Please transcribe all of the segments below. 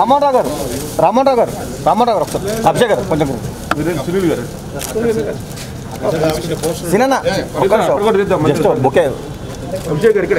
రామోహన్ రావు గారు రామోహన్ రావు గారు రామోహన్ రావు గారు ఒకసారి అభిషేక్ గారు కొంచెం సునీల్ గారు సినన్న ఒక్క నిమిషం. అక్కడ కూడా తీద్దాం, జస్ట్ బొకే అభిషేక్ గారు ఇక్కడే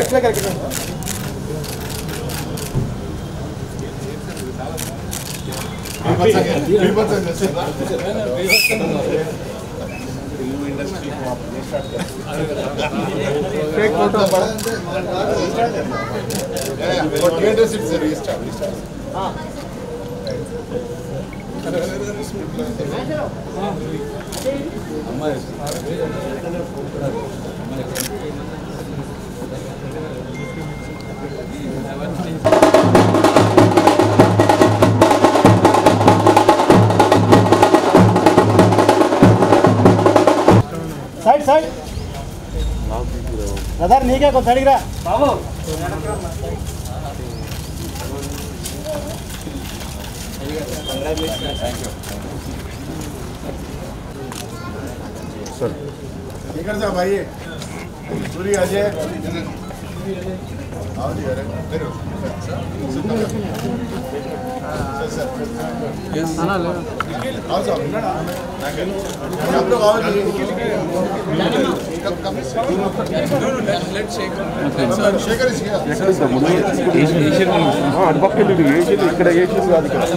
సైడ్ సైడ్ బ్రదర్ నీకే కొంచెం అడిగిరా బాబు इधर से भाई सूरी अजय आओ जी अरे फिर सर सर आओ साहब आप लोग आओ जी कब कब शेखर is here. ఎక్కడ ఇద్దాం ముందు ఆ, అటు పక్క వెళ్ళి ఏషియన్ ఇక్కడ ఏషియన్ కాదు ఇక్కడ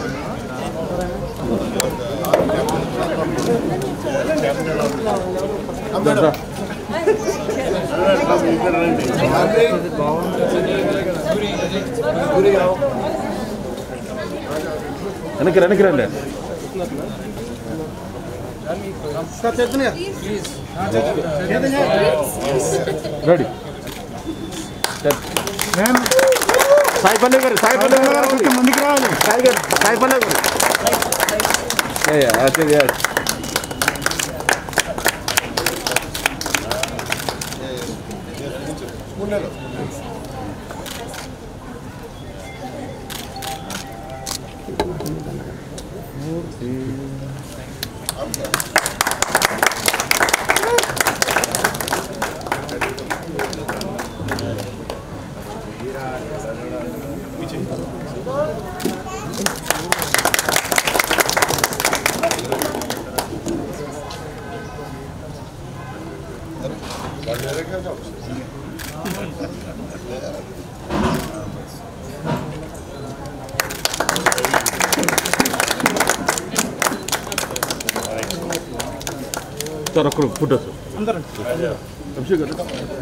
దా. వెనక్కి వెనక్కి రండి రెడీ సాయి పల్లె గారు సాయి పల్లె గారు ముందుకు రావాలి సాయి గారు సాయి పల్లె గారు Yeah, yeah, I think, yeah. Sir ఒక్కరు ఫోటో సార్ అభిషేక్ గారు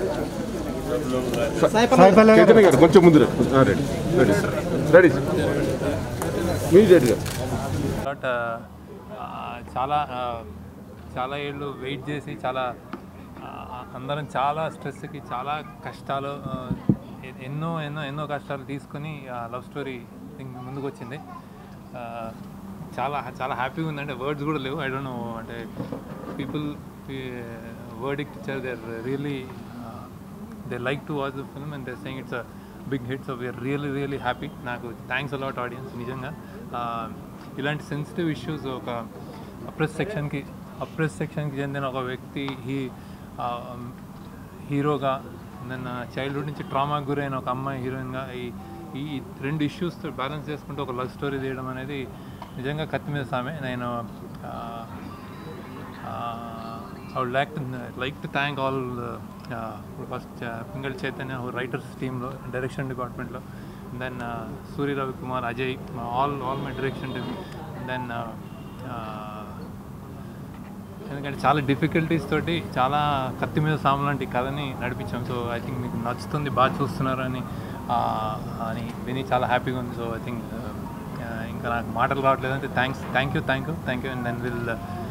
చైతన్య గారు కొంచెం ముందు రండి. ఆ, ready ready sir ready sir మీరు రెడీ గారు బట్ చాలా ఆ, చాలా ఏళ్ళు వెయిట్ చేసి చాలా ఆ, అందరం చాలా స్ట్రెస్కి చాలా కష్టాలు ఆ, ఎ- ఎన్నో ఎన్నో ఎన్నో కష్టాలు తీసుకొని లవ్ స్టోరీ ముందుకు వచ్చింది ఆ, చాలా చాలా హ్యాపీగా ఉందంటే వర్డ్స్ కూడా లేవు ఐ డోంట్ నో అంటే పీపుల్ వర్డిక్ట్ ఇచ్చారు they really they like to watch the film and they saying it's a big hit so we're really really happy నాకు థ్యాంక్స్ అలాట్ ఆడియన్స్ నిజంగా ఆ, ఇలాంటి సెన్సిటివ్ ఇష్యూస్ ఒక oppressed సెక్షన్కి oppressed సెక్షన్కి చెందిన ఒక వ్యక్తి హీ హీరోగా నన్ను చైల్డ్హుడ్ నుంచి ట్రామాకి గురైన ఒక అమ్మాయి హీరోయిన్గా ఈ ఈ రెండు ఇష్యూస్తో బ్యాలెన్స్ చేసుకుంటూ ఒక లవ్ స్టోరీ తీయడం అనేది నిజంగా కత్తి మీద సామే నేను I would like like to thank all first Pingal Chaitanya writers టీంలో డైరెక్షన్ డిపార్ట్మెంట్లో then Surya Ravi Kumar Ajay all all my direction team then ఎందుకంటే చాలా డిఫికల్టీస్ తోటి చాలా కత్తి మీద సాము లాంటి కథని నడిపించాం సో ఐ థింక్ మీకు నచ్చుతుంది బాగా చూస్తున్నారు అని ఆ, అని విని చాలా హ్యాపీగా ఉంది సో ఐ థింక్ ఇంకా నాకు మాటలు రావట్లేదు అంటే thanks thank you thank you thank you and then will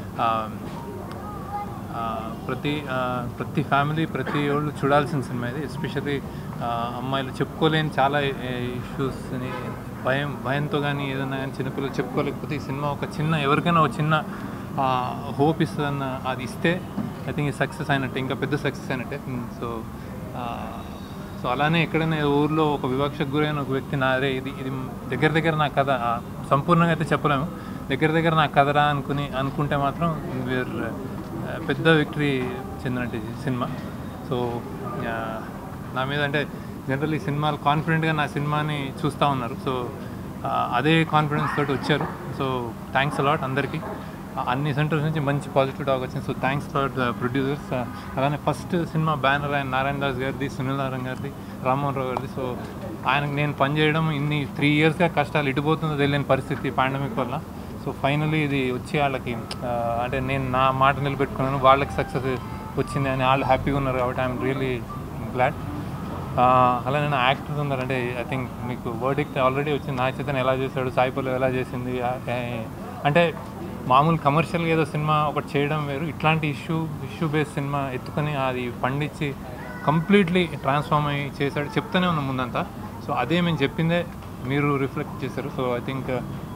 ప్రతి ఆ, ప్రతి ఫ్యామిలీ ప్రతి వాళ్ళు చూడాల్సిన సినిమా ఇది ఎస్పెషల్లీ అమ్మాయిలు చెప్పుకోలేని చాలా ఇష్యూస్ని భయం భయంతో కానీ ఏదైనా కానీ చిన్నపిల్లలు చెప్పుకోలేకపోతే ఈ సినిమా ఒక చిన్న ఎవరికైనా ఒక చిన్న హోప్ ఇస్తుందన్న అది ఇస్తే ఐ థింక్ సక్సెస్ అయినట్టే ఇంకా పెద్ద సక్సెస్ అయినట్టే సో సో అలానే ఎక్కడైనా ఊర్లో ఒక వివక్షకు గురైన ఒక వ్యక్తి నారే ఇది ఇది దగ్గర దగ్గర నా కథ ఆ, సంపూర్ణంగా అయితే చెప్పలేము దగ్గర దగ్గర నా కథరా అనుకుని అనుకుంటే మాత్రం వీర్ పెద్ద విక్టరీ చెందినట్టు ఈ సినిమా సో ఆ, నా మీద అంటే జనరల్ ఈ సినిమాలు కాన్ఫిడెంట్గా నా సినిమాని చూస్తూ ఉన్నారు సో అదే కాన్ఫిడెన్స్ తోటి వచ్చారు సో థ్యాంక్స్ అలాట్ అందరికీ ఆ, అన్ని సెంటర్స్ నుంచి మంచి పాజిటివ్ టాక్ వచ్చింది so thanks for the producers అలానే ఫస్ట్ సినిమా బ్యానర్ ఆయన నారాయణ దాస్ గారిది సునీల్ నారాయణ గారిది రామ్మోహన్ రావు గారిది సో ఆయనకు నేను పనిచేయడం ఇన్ని త్రీ ఇయర్స్గా కష్టాలు ఇటుపోతుందో తెలియని పరిస్థితి పాండమిక్ వల్ల సో ఫైనలీ ఇది వచ్చి వాళ్ళకి ఆ, అంటే నేను నా మాట నిలబెట్టుకున్నాను వాళ్ళకి సక్సెస్ వచ్చింది అని వాళ్ళు హ్యాపీగా ఉన్నారు కాబట్టి ఐఎమ్ రియలీ గ్లాడ్ అలా నేను యాక్టర్స్ ఉన్నారు అంటే ఐ థింక్ మీకు వర్డిక్ట్ ఆల్రెడీ వచ్చింది నా చేతను ఎలా చేశాడు సాయి పల్లవి ఎలా చేసింది ఆ, ఏ, అంటే మామూలు కమర్షియల్గా ఏదో సినిమా ఒకటి చేయడం వేరు ఇట్లాంటి ఇష్యూ ఇష్యూ బేస్ సినిమా ఎత్తుకొని అది పండించి కంప్లీట్లీ ట్రాన్స్ఫార్మ్ అయ్యి చేశాడు చెప్తూనే ఉన్నాం ముందంతా సో అదే మేము చెప్పిందే మీరు రిఫ్లెక్ట్ చేశారు so I think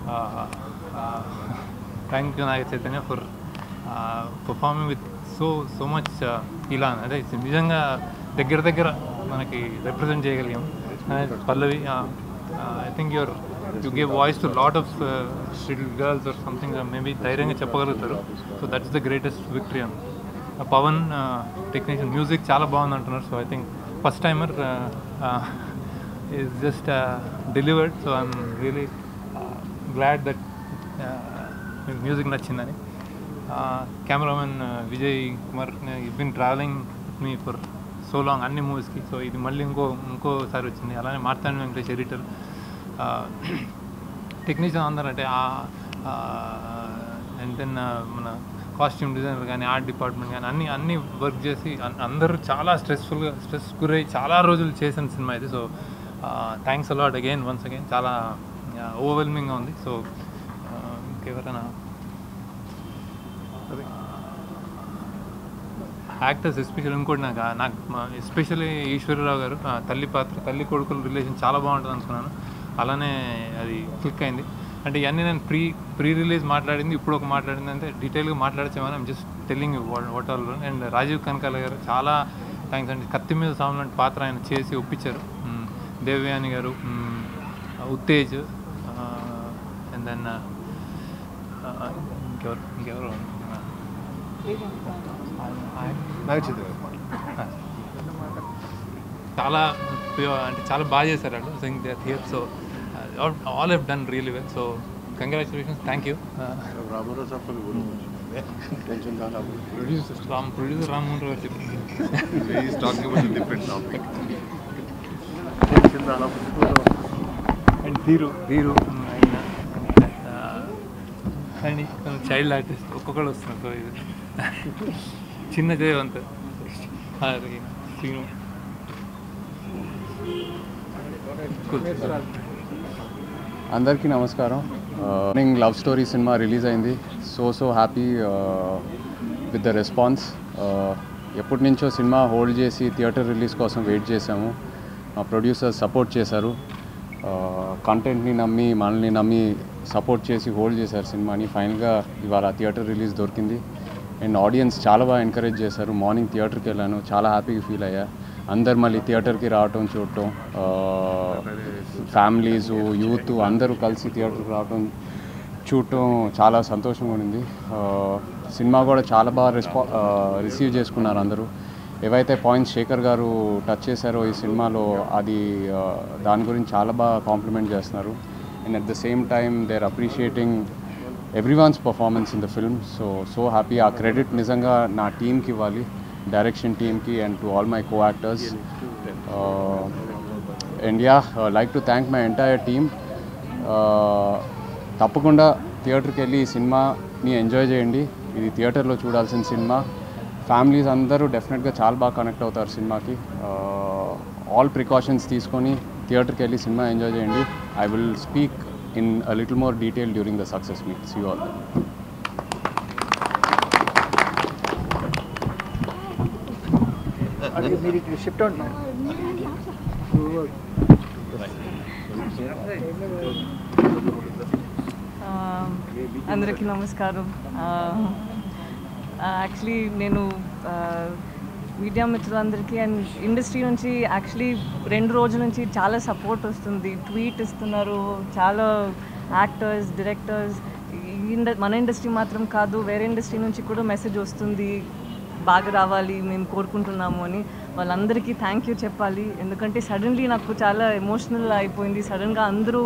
thank you Naga Chaitanya for performing with so so much ఇలా అదే నిజంగా దగ్గర దగ్గర మనకి రిప్రజెంట్ చేయగలిగాం Pallavi I think your you gave voice to lot of still girls are something maybe ధైర్యంగా చెప్పగలుగుతారు so that's the greatest victory అని పవన్ టెక్నీషియన్ మ్యూజిక్ చాలా బాగుంది అంటున్నారు so I think first timer is just delivered so I'm really glad that music నచ్చిందని cameraman Vijay Kumar been travelling me for so long అన్ని మూవీస్కి so ఇది మళ్ళీ ఇంకో ఇంకోసారి వచ్చింది అలానే మార్తాండ్ వెంకటేష్ ఎడిటర్ టెక్నీషియన్ అందరూ అంటే అండ్ దెన్ మన కాస్ట్యూమ్ డిజైనర్ కానీ ఆర్ట్ డిపార్ట్మెంట్ కానీ అన్ని అన్ని వర్క్ చేసి అన్- అందరూ చాలా స్ట్రెస్ఫుల్గా స్ట్రెస్ గురై చాలా రోజులు చేసిన సినిమా ఇది so thanks a lot again once again చాలా ఓవర్వెల్మింగ్గా ఉంది సో ఇంకెవరైనా యాక్టర్స్ ఎస్పెషల్ ఇంకోటి నాకు నాకు ఎస్పెషల్లీ ఈశ్వరరావు గారు ఆ, తల్లి పాత్ర తల్లి కొడుకుల రిలేషన్ చాలా బాగుంటుంది అనుకున్నాను అలానే అది క్లిక్ అయింది అంటే ఇవన్నీ నేను ప్రీ ప్రీ రిలీజ్ మాట్లాడింది ఇప్పుడు ఒక మాట్లాడింది అంటే డీటెయిల్గా మాట్లాడచ్చేమని I'm just telling what all and Rajeev Kanakala garu చాలా థ్యాంక్స్ అండి కత్తి మీద సాము లాంటి పాత్ర ఆయన చేసి ఒప్పించారు మ్, దేవయాని గారు మ్, ఉత్తేజ్ అండ్ దెన్ ఇంకెవరు ఇంకెవరు నాగ చైతన్య చాలా pure- అంటే చాలా బాగా చేశారు వాళ్ళు sing they their so all have done really well so congratulations thank you Ramarao sir को बोलो टेंशन ना लो Ram producer Rammohan Rao garu he is talking about a different topic tension ना लो అండ్ ధీరు ధీరు ఆయన అండ్ చైల్డ్ ఆర్టిస్ట్ ఒక్కొక్కడు వస్తున్నారు సో ఇది చిన్న జయవంత్ అది శ్రీను Cool. అందరికీ నమస్కారం morning love story cinema release అయింది so so happy with the response ఎప్పటి నుంచో సినిమా హోల్డ్ చేసి థియేటర్ రిలీజ్ కోసం వెయిట్ చేశాము మా ప్రొడ్యూసర్స్ సపోర్ట్ చేశారు కంటెంట్ని నమ్మి మనల్ని నమ్మి సపోర్ట్ చేసి హోల్డ్ చేశారు సినిమాని ఫైనల్గా ఇవాళ థియేటర్ రిలీజ్ దొరికింది అండ్ ఆడియన్స్ చాలా బాగా ఎంకరేజ్ చేశారు మార్నింగ్ థియేటర్కి వెళ్ళాను చాలా హ్యాపీగా ఫీల్ అయ్యా అందరు మళ్ళీ థియేటర్కి రావటం చూడటం ఫ్యామిలీస్ యూత్ అందరూ కలిసి థియేటర్కి రావటం చూడటం చాలా సంతోషంగా ఉంది ఆ, సినిమా కూడా చాలా బాగా రెస్పా రిసీవ్ చేసుకున్నారు అందరూ ఏవైతే పాయింట్స్ శేఖర్ గారు టచ్ చేశారో ఈ సినిమాలో అది ఆ, దాని గురించి చాలా బాగా కాంప్లిమెంట్ చేస్తున్నారు and at the same time they are appreciating everyone's performance in the film so so happy ఆ క్రెడిట్ నిజంగా నా టీంకి ఇవ్వాలి డైరెక్షన్ టీమ్కి and to all my co actors and yeah like to thank my entire team తప్పకుండా థియేటర్కి వెళ్ళి ఈ సినిమాని ఎంజాయ్ చేయండి ఇది థియేటర్లో చూడాల్సిన సినిమా ఫ్యామిలీస్ అందరూ డెఫినెట్గా చాలా బాగా కనెక్ట్ అవుతారు సినిమాకి ఆల్ ప్రికాషన్స్ తీసుకొని థియేటర్కి వెళ్ళి సినిమా ఎంజాయ్ చేయండి I will speak in a little more detail during the success meet see all మీరు ఇక్కడ షిఫ్ట్ అవుతున్నారు ఆ, అందరికీ నమస్కారం యాక్చువల్లీ నేను ఆ, మీడియా మిత్రులందరికీ అండ్ ఇండస్ట్రీ నుంచి యాక్చువల్లీ రెండు రోజుల నుంచి చాలా సపోర్ట్ వస్తుంది ట్వీట్ ఇస్తున్నారు చాలా యాక్టర్స్ డైరెక్టర్స్ ఇండ మన ఇండస్ట్రీ మాత్రం కాదు వేరే ఇండస్ట్రీ నుంచి కూడా మెసేజ్ వస్తుంది బాగా రావాలి మేము కోరుకుంటున్నాము అని వాళ్ళందరికీ థ్యాంక్ యూ చెప్పాలి ఎందుకంటే సడన్లీ నాకు చాలా ఎమోషనల్ అయిపోయింది సడన్గా అందరూ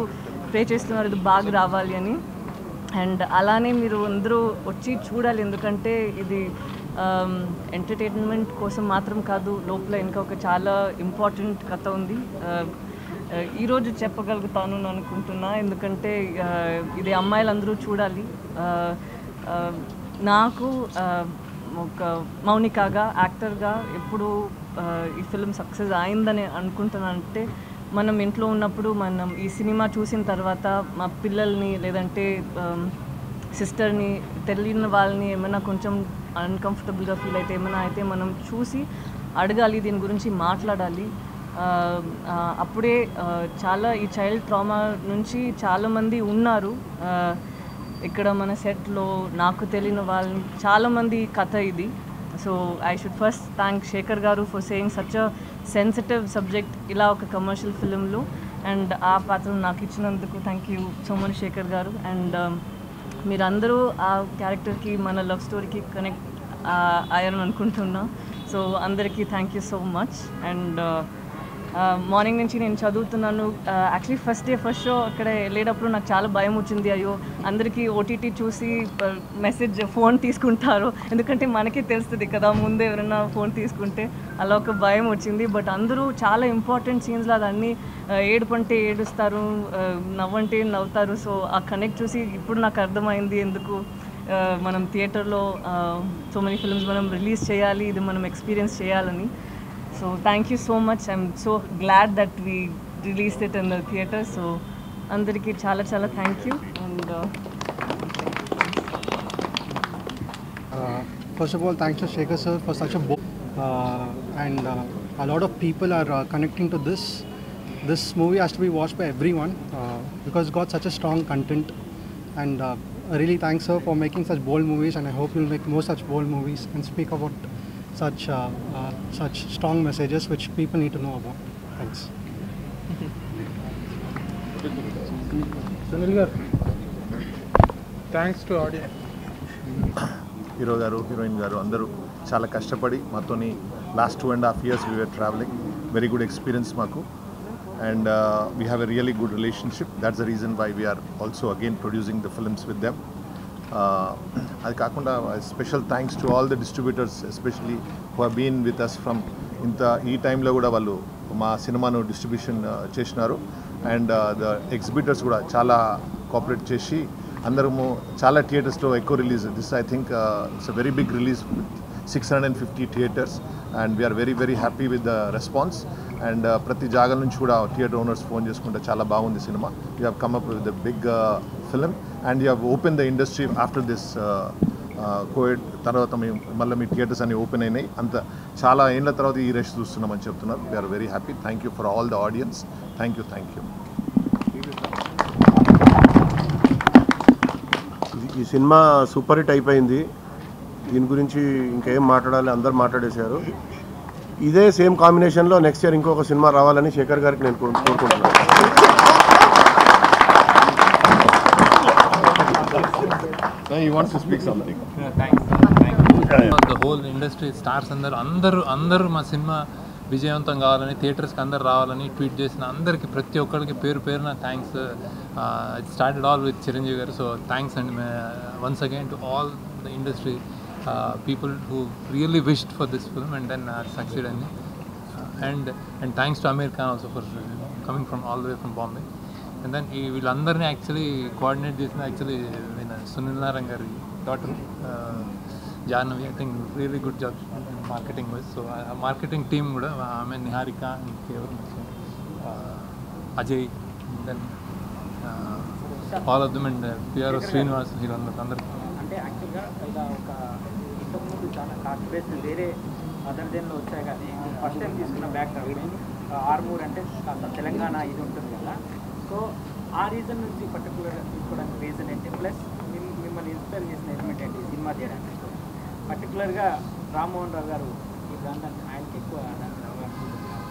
ప్రే చేస్తున్నారు ఇది బాగా రావాలి అని అండ్ అలానే మీరు అందరూ వచ్చి చూడాలి ఎందుకంటే ఇది ఎంటర్టైన్మెంట్ కోసం మాత్రం కాదు లోపల ఇంకా ఒక చాలా ఇంపార్టెంట్ కథ ఉంది Uh, uh, ఈరోజు చెప్పగలుగుతాను అని అనుకుంటున్నా ఎందుకంటే uh, ఇది అమ్మాయిలందరూ చూడాలి Uh, uh, నాకు uh, ఒక మౌనికాగా యాక్టర్గా ఎప్పుడు uh, ఈ ఫిల్మ్ సక్సెస్ అయిందని అనుకుంటున్నానంటే మనం ఇంట్లో ఉన్నప్పుడు మనం ఈ సినిమా చూసిన తర్వాత మా పిల్లల్ని లేదంటే సిస్టర్ని తెలియని వాళ్ళని ఏమైనా కొంచెం అన్కంఫర్టబుల్గా ఫీల్ అయితే ఏమైనా అయితే మనం చూసి అడగాలి దీని గురించి మాట్లాడాలి ఆ, ఆ, అప్పుడే ఆ, చాలా ఈ చైల్డ్ ట్రామా నుంచి చాలామంది ఉన్నారు ఆ, ఇక్కడ మన సెట్లో నాకు తెలియని వాళ్ళని చాలామంది కథ ఇది so I should first thank Shekhar garu for saying such a sensitive subject ఇలా ఒక కమర్షియల్ ఫిలింలో అండ్ ఆ పాత్ర నాకు ఇచ్చినందుకు thank you so much Shekhar garu and మీరందరూ ఆ క్యారెక్టర్కి మన లవ్ స్టోరీకి కనెక్ట్ అయ్యారని అనుకుంటున్నా సో అందరికీ thank you so much and morning నుంచి నేను చదువుతున్నాను actually first day first show అక్కడ వెళ్ళేటప్పుడు నాకు చాలా భయం వచ్చింది అయ్యో అందరికీ ఓటీటీ చూసి మెసేజ్ ఫోన్ తీసుకుంటారు ఎందుకంటే మనకే తెలుస్తుంది కదా ముందు ఎవరైనా ఫోన్ తీసుకుంటే అలా ఒక భయం వచ్చింది బట్ అందరూ చాలా ఇంపార్టెంట్ సీన్స్లో అదన్నీ ఏడుపంటే ఏడుస్తారు ఆ, నవ్వంటే నవ్వుతారు సో ఆ కనెక్ట్ చూసి ఇప్పుడు నాకు అర్థమైంది ఎందుకు ఆ, మనం థియేటర్లో సో మెనీ ఫిల్మ్స్ మనం రిలీజ్ చేయాలి ఇది మనం ఎక్స్పీరియన్స్ చేయాలని so thank you so much I'm so glad that we release it in the theatre so అందరికీ చాలా చాలా థ్యాంక్ you and Uh, first of all, thanks to Shekhar sir for such a book. Uh, and uh, a lot of people are uh, connecting to this. This movie has to be watched by everyone uh, because it's got such a strong content. And uh, I really thanks sir for making such bold movies. And I hope you'll make more such bold movies and speak about such uh, uh, such strong messages which people need to know about. Thanks. Sunil garu thanks to audience hero garu heroine garu అందరూ చాలా కష్టపడి మాతోని last two and half years we're travelling very good experience మాకు and we have a really good relationship that's the reason why we're also again producing the films with them అది కాకుండా special thanks to all the distributors especially who been with us from ఇంత ఈ టైంలో కూడా వాళ్ళు మా సినిమాను distribution చేసినారు అండ్ ద ఎగ్జిబిటర్స్ కూడా చాలా కోఆపరేట్ చేసి అందరము చాలా థియేటర్స్లో ఎక్కువ release this I think it's a very big release six hundred and fifty theatres and we're very very happy with the response and ప్రతి జాగా నుంచి కూడా థియేటర్ ఓనర్స్ ఫోన్ చేసుకుంటే చాలా బాగుంది cinema you have come up with the big film and you have open the industry after this Covid తర్వాత మేము మళ్ళీ మీ థియేటర్స్ అన్ని ఓపెన్ అయినాయి అంత చాలా ఏళ్ళ తర్వాత ఈ రష్ చూస్తున్నామని చెప్తున్నారు we're very happy thank you for all the audience thank you thank you ఈ సినిమా సూపర్ హిట్ అయిపోయింది దీని గురించి ఇంకేం మాట్లాడాలి అందరు మాట్లాడేశారు ఇదే సేమ్ కాంబినేషన్లో నెక్స్ట్ ఇయర్ ఇంకొక సినిమా రావాలని శేఖర్ గారికి నేను కోరు- కోరుకుంటున్నాను you wants to speak something the whole industry stars అందరూ అందరూ అందరూ మా సినిమా విజయవంతం కావాలని థియేటర్స్కి అందరు రావాలని ట్వీట్ చేసిన అందరికి ప్రతి ఒక్కరికి పేరు పేరున thanks it started all with Chiranjeevi garu so thanks and once again to all the industry people who really wished for this film and then succeed అండి and and thanks to Aamir Khan also for coming from all the way from Bombay and then ఈ వీళ్ళందరినీ actually coordinate చేసిన actually Sunil Narayana గారి daughter Jahnavi I think really good job marketing wise so ఆ marketing team కూడా ఆమె నిహారిక ఇంకెవరు Ajay then all of them and PR Srinivas వీళ్ళందరూ అందరికీ అంటే యాక్చువల్గా ఇలా ఒక ఇంతకుముందు చాలా కాస్ట్ బేస్డ్ వేరే అదర్ దేనిలో వచ్చాయి కానీ ఫస్ట్ టైం తీసుకున్న బ్యాక్ ఆర్మూర్ అంటే కాస్త తెలంగాణ ఇది ఉంటుంది కదా సో ఆ రీజన్ నుంచి పర్టికులర్గా తీసుకోవడానికి రీజన్ ఏంటి ప్లస్ మిమ్మల్ని ఇన్స్పైర్ చేసిన ఎలిమెంట్ ఏంటి ఈ సినిమా చేయడానికి పర్టికులర్గా రామ్మోహన్ రావు గారు ఈ ప్రాంతాన్ని ఆయనకి ఎక్కువ దాని అవగాహన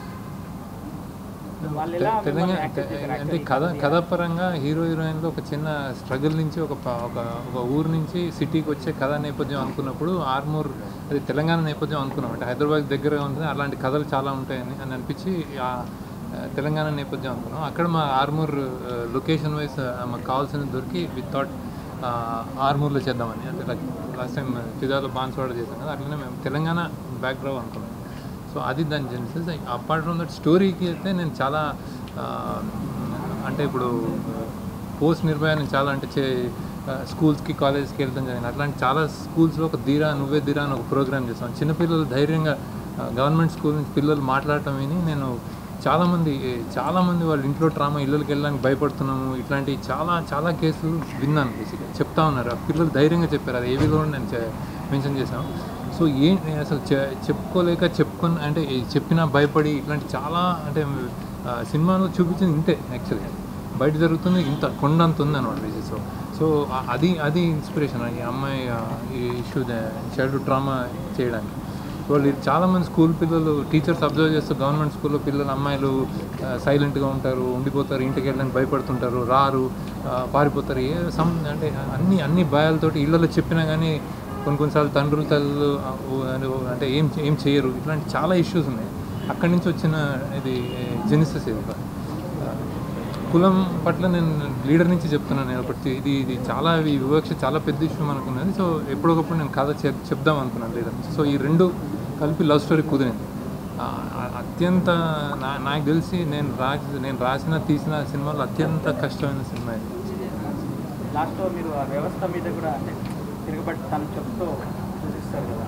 ఉంది. వాళ్ళు ఎలా తెలంగాణ మిమ్మల్ని యాక్సెప్ట్ చేశారు అంటే actually కథ ఈ కథాపరంగా హీరో హీరోయిన్లో ఒక చిన్న స్ట్రగుల్ నుంచి ఒక ప- ఒక ఒక ఊరు నుంచి సిటీకి వచ్చే కథా నేపథ్యం అనుకున్నప్పుడు ఆర్మూర్ అది తెలంగాణ నేపథ్యం అనుకున్నాం అంటే హైదరాబాద్ దగ్గర ఉంటుంది అలాంటి కథలు చాలా ఉంటాయని అని అనిపించి ఆ ఆ, తెలంగాణ నేపథ్యం అనుకున్నాం అక్కడ మా ఆర్మూర్ లొకేషన్ వైజ్ మాకు కావాల్సిన దొరికి విత్ థాట్ ఆర్మూర్లో చేద్దామని అంటే లైక్ లాస్ట్ టైం ఫిదాలో బాన్స్వాడ చేసాం కదా అట్లనే మేము తెలంగాణ బ్యాక్గ్రౌండ్ అనుకున్నాం సో అది దాని జెన్సెస్ అపార్ట్ ఫ్రమ్ దట్ స్టోరీకి అయితే నేను చాలా ఆ, అంటే ఇప్పుడు పోస్ట్ నిర్భయ నేను చాలా అంటే చే స్కూల్స్కి కాలేజ్కి వెళ్తాం జరిగింది అట్లాంటి చాలా స్కూల్స్లో ఒక ధీరా నువ్వే ధీరా అని ఒక ప్రోగ్రామ్ చేస్తాం చిన్నపిల్లలు ధైర్యంగా గవర్నమెంట్ స్కూల్ నుంచి పిల్లలు మాట్లాడటం విని నేను చాలామంది చాలామంది వాళ్ళ ఇంట్లో ట్రామా ఇళ్ళకి వెళ్ళడానికి భయపడుతున్నాము ఇట్లాంటి చాలా చాలా కేసులు విన్నాను బేసిక్గా చెప్తా ఉన్నారు ఆ పిల్లలు ధైర్యంగా చెప్పారు అది ఏవిలో కూడా నేను మెన్షన్ చేశాను సో ఏ అసలు చె- చెప్పుకోలేక చెప్పుకొని అంటే ఈ చెప్పినా భయపడి ఇట్లాంటి చాలా అంటే ఆ, సినిమాలో చూపించింది ఇంతే యాక్చువల్లీ బయట జరుగుతుంది ఇంత కొండంత ఉంది అనమాట బేసిస్ సో ఆ- అది అది ఇన్స్పిరేషన్ ఈ అమ్మాయి ఆ, ఈ ఇష్యూ చైల్డ్హుడ్ డ్రామా చేయడానికి వాళ్ళు చాలామంది స్కూల్ పిల్లలు టీచర్స్ అబ్జర్వ్ చేస్తూ గవర్నమెంట్ స్కూల్లో పిల్లలు అమ్మాయిలు సైలెంట్గా ఉంటారు ఉండిపోతారు ఇంటికి వెళ్ళడానికి భయపడుతుంటారు రారు ఆ, పారిపోతారు ఏ సమ్ అంటే అన్ని అన్ని భయాలతోటి ఇళ్ళలో చెప్పినా కానీ కొన్ని కొన్నిసార్లు తండ్రులు తల్లు ఆ, ఓ- ఓ- అంటే ఏం ఏం చేయరు ఇట్లాంటి చాలా ఇష్యూస్ ఉన్నాయి అక్కడి నుంచి వచ్చిన ఇది జెనిసెస్ ఇది ఒక ఆ, కులం పట్ల నేను లీడర్ నుంచి చెప్తున్నాను నేను ఒకటి ఇది ఇది చాలా ఈ వివక్ష చాలా పెద్ద ఇష్యూ అనుకున్నది సో ఎప్పటికప్పుడు నేను కథ చెప్ చెప్దాం అనుకున్నాను లీడర్ నుంచి సో ఈ రెండు కలిపి లవ్ స్టోరీ కుదిరింది ఆ, ఆ- అత్యంత నా నాకు తెలిసి నేను రాసి నేను రాసిన తీసిన సినిమాలో అత్యంత కష్టమైన సినిమా ఇది లాస్ట్లో మీరు ఆ వ్యవస్థ మీద కూడా అంటే తిరగబట్టి తను చెప్తూ చూపిస్తారు కదా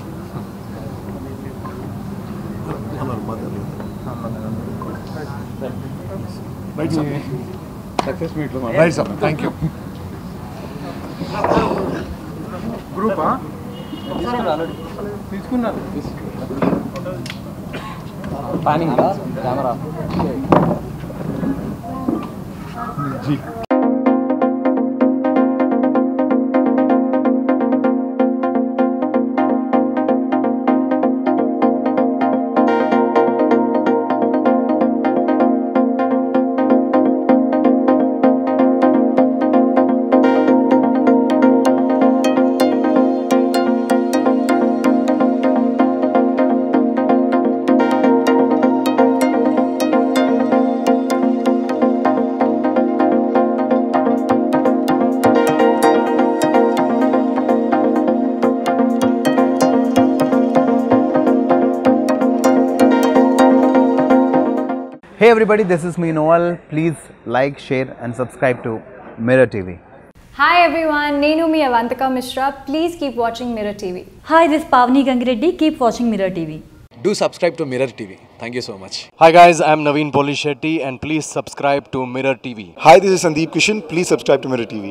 సక్సెస్ మీట్లో రైట్ సార్ థ్యాంక్ యూ గ్రూపా తీసుకున్నారు planning camera Hey everybody, this is me Noel. Please like, share, and subscribe to Mirror TV. Hi everyone, Nenu mi Avantika Mishra. Please keep watching Mirror TV. Hi, this is Pavni Gangireddy. Keep watching Mirror TV. Do subscribe to Mirror TV. Thank you so much. Hi guys, I'm Naveen Polishetty and please subscribe to Mirror TV. Hi, this is Sandeep Kishan. Please subscribe to Mirror TV.